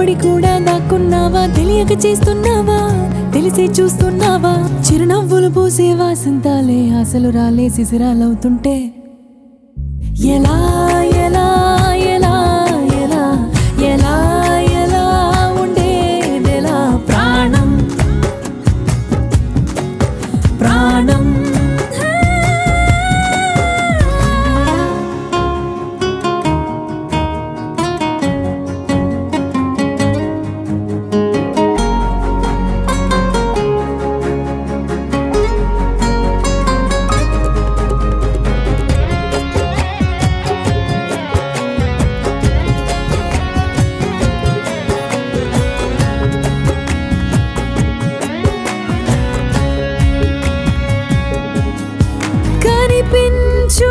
దాగుడి కూడా దాక్కున్నావా తెలియక చేస్తున్నావా తెలిసే చూస్తున్నావా చిరునవ్వులు పూసే వాసంతాలే ఆశలు రాలే శిశిరాలవుతుంటే ఎలా ఎలా ఎలా ఎలా ఎలా ఎలా ఉండేదెలా ప్రాణం ప్రాణం కనిపించు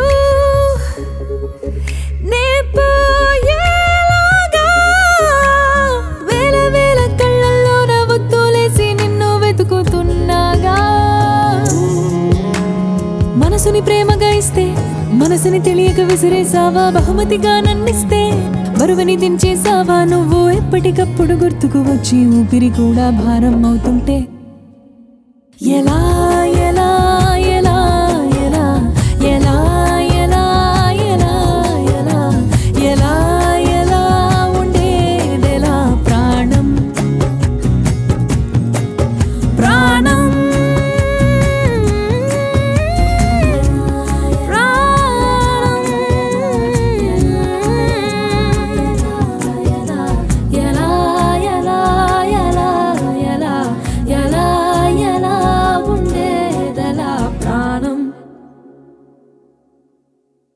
నే పోయేలాగా వేల వేల కళ్ళల్లో నవ్వుతూలేసి నిన్ను వెతుకుతున్నాగా మనసుని ప్రేమగా ఇస్తే మనసుని తెలియక విసిరేసావా బహుమతిగా నన్నిస్తే బరువని దించేసావా నువ్వు ఎప్పటికప్పుడు గుర్తుకు వచ్చి ఊపిరి కూడా భారం అవుతుంటే ఎలా ఎలా